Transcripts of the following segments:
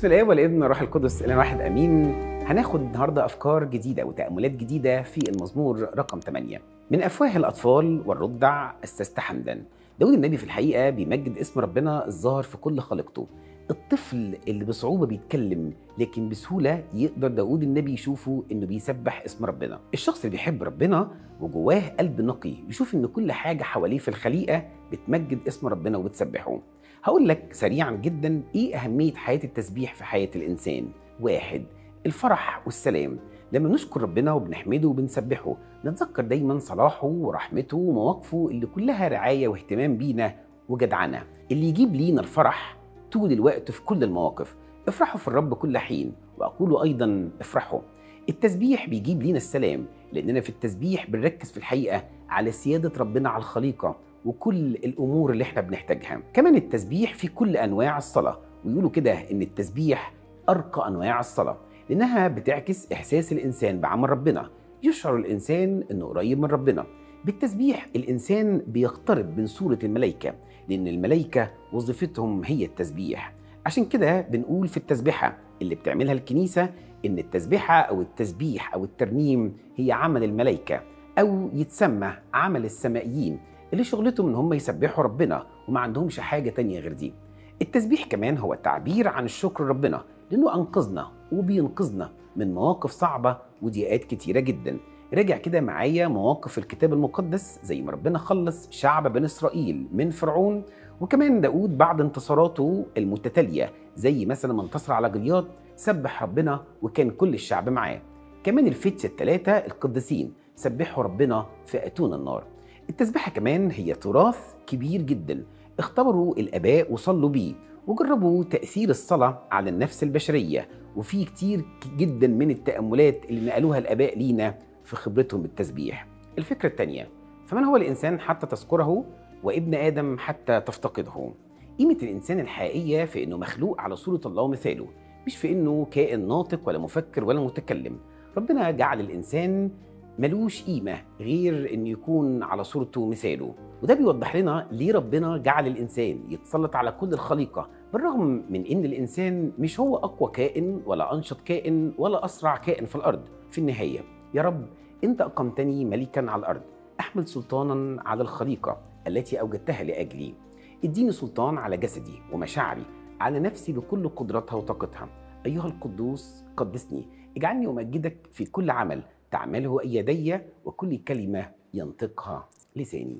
بسم الله والابن والروح القدس الى واحد امين هناخد النهارده افكار جديده وتاملات جديده في المزمور رقم 8 من افواه الاطفال والرضع استست حمدا داود النبي في الحقيقه بيمجد اسم ربنا الظاهر في كل خليقته الطفل اللي بصعوبه بيتكلم لكن بسهوله يقدر داود النبي يشوفه انه بيسبح اسم ربنا الشخص اللي بيحب ربنا وجواه قلب نقي يشوف ان كل حاجه حواليه في الخليقه بتمجد اسم ربنا وبتسبحه هقول لك سريعا جدا ايه اهميه حياه التسبيح في حياه الانسان واحد الفرح والسلام لما نشكر ربنا وبنحمده وبنسبحه نتذكر دايما صلاحه ورحمته ومواقفه اللي كلها رعايه واهتمام بينا وجدعنه اللي يجيب لينا الفرح طول الوقت في كل المواقف افرحوا في الرب كل حين واقول ايضا افرحوا التسبيح بيجيب لينا السلام لاننا في التسبيح بنركز في الحقيقه على سياده ربنا على الخليقه وكل الامور اللي احنا بنحتاجها كمان التسبيح في كل انواع الصلاه ويقولوا كده ان التسبيح ارقى انواع الصلاه لانها بتعكس احساس الانسان بعمل ربنا يشعر الانسان انه قريب من ربنا بالتسبيح الانسان بيقترب من صوره الملائكه لان الملائكه وظيفتهم هي التسبيح عشان كده بنقول في التسبيحه اللي بتعملها الكنيسه ان التسبيحه او التسبيح او الترنيم هي عمل الملائكه او يتسمى عمل السمائيين اللي شغلتهم ان هم يسبحوا ربنا وما عندهمش حاجه تانية غير دي التسبيح كمان هو التعبير عن الشكر ربنا لانه انقذنا وبينقذنا من مواقف صعبه وضيقات كتيره جدا راجع كده معايا مواقف الكتاب المقدس زي ما ربنا خلص شعب بني اسرائيل من فرعون وكمان داود بعد انتصاراته المتتاليه زي مثلا ما انتصر على جلياط سبح ربنا وكان كل الشعب معاه كمان الفتية الثلاثة القديسين سبحوا ربنا في أتون النار التسبيحة كمان هي تراث كبير جدا اختبروا الآباء وصلوا بيه وجربوا تأثير الصلاة على النفس البشرية وفي كتير جدا من التأملات اللي نقلوها الآباء لينا في خبرتهم بالتسبيح الفكرة الثانية فمن هو الإنسان حتى تذكره وابن آدم حتى تفتقده قيمة الإنسان الحقيقية في إنه مخلوق على صورة الله ومثاله مش في إنه كائن ناطق ولا مفكر ولا متكلم ربنا جعل الإنسان ملوش قيمة غير إنه يكون على صورته ومثاله وده بيوضح لنا ليه ربنا جعل الإنسان يتسلط على كل الخليقة بالرغم من إن الإنسان مش هو أقوى كائن ولا أنشط كائن ولا أسرع كائن في الأرض في النهاية يا رب أنت أقمتني ملكا على الأرض أحمل سلطانا على الخليقة التي أوجدتها لأجلي اديني سلطان على جسدي ومشاعري على نفسي بكل قدرتها وطاقتها أيها القدوس قدسني اجعلني أمجدك في كل عمل تعمله يدي وكل كلمة ينطقها لساني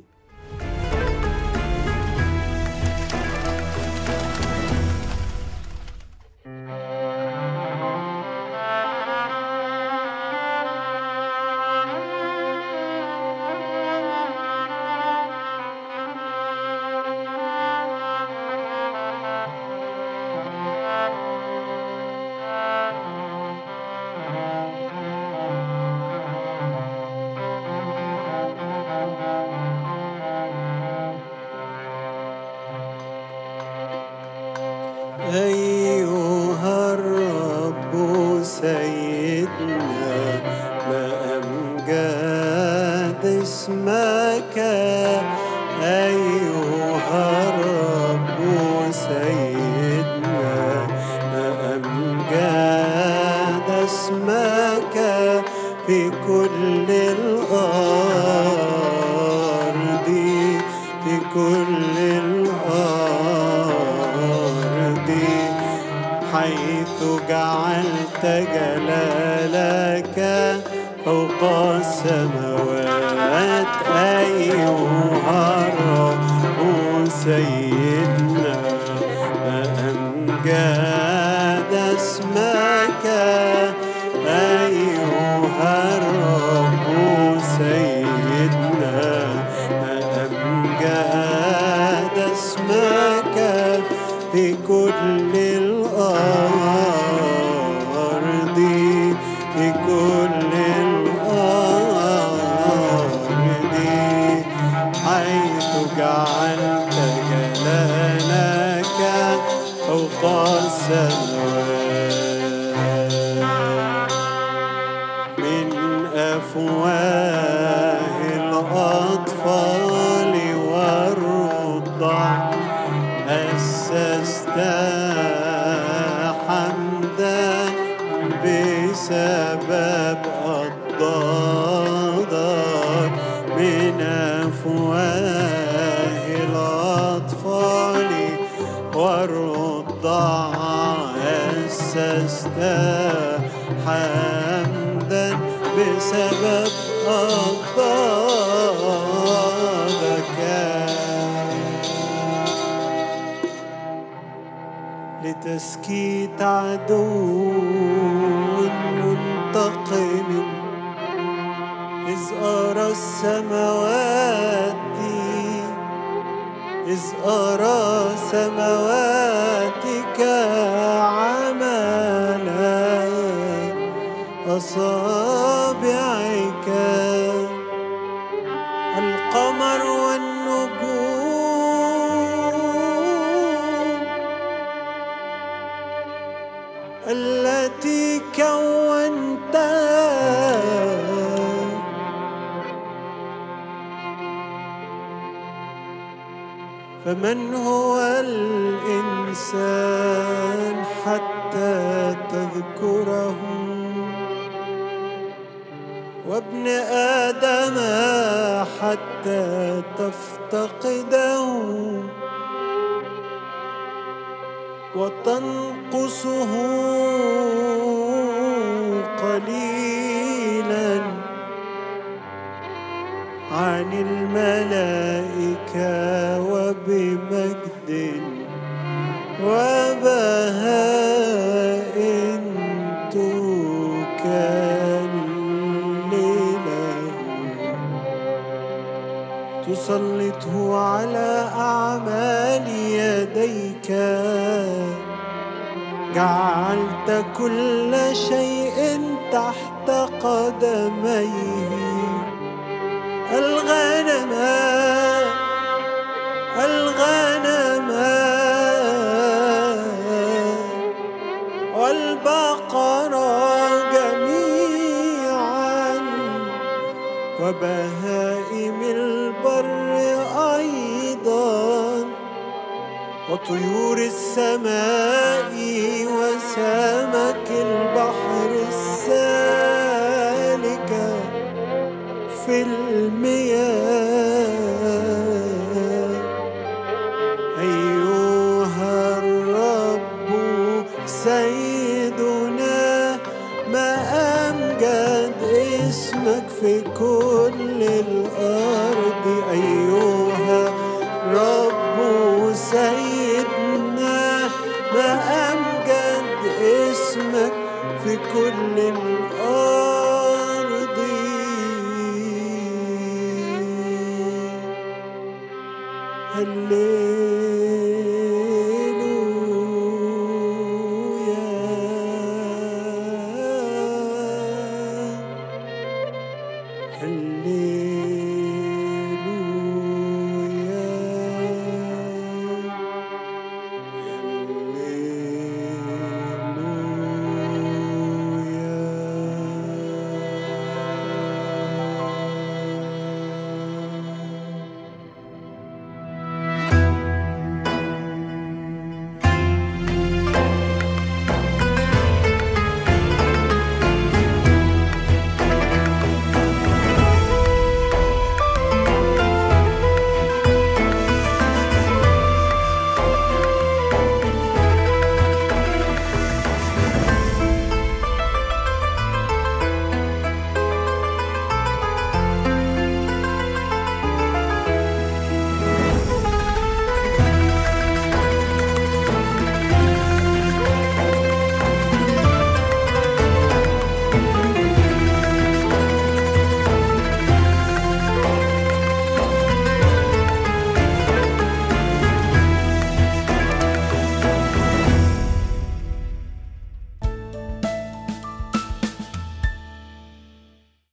أيها الرب سيدنا ما أمجاد اسمك أيها الرب سيدنا ما أمجاد اسمك في كل الأرض في كل الأرض حيث جعلت جلالك فوق السماوات أيها الرب سيدنا ما أمجاد اسمك أيها الرب سيدنا ما أمجاد اسمك في كل الأرض في كل الأرض حيث جعلت جلالك فوق السماوات بسبب أضدادك من أفواه الأطفال والرضع أسست حمدا بسبب أضدادك لتسكيت عدو منتقم إذ أرى السماوات إذ أرى سمواتك عملا أصابعك القمر والنجوم التي كونتها فمن هو الإنسان حتى تذكره وابن آدم حتى تفتقده وتنقصه قليلا عن الملائكة وبمجد وبهاء تكلله تسلطه على أعمال يديك جعلت كل شيء تحت قدميه الغنم الغنم والبقر جميعا وبهائم البر أيضا وطيور السماء وسمك البحر السالكه في المياه أيها الرب سيدنا ما أمجد اسمك في كل الأرض أيها رب سيدنا ما أمجد اسمك في كل الأرض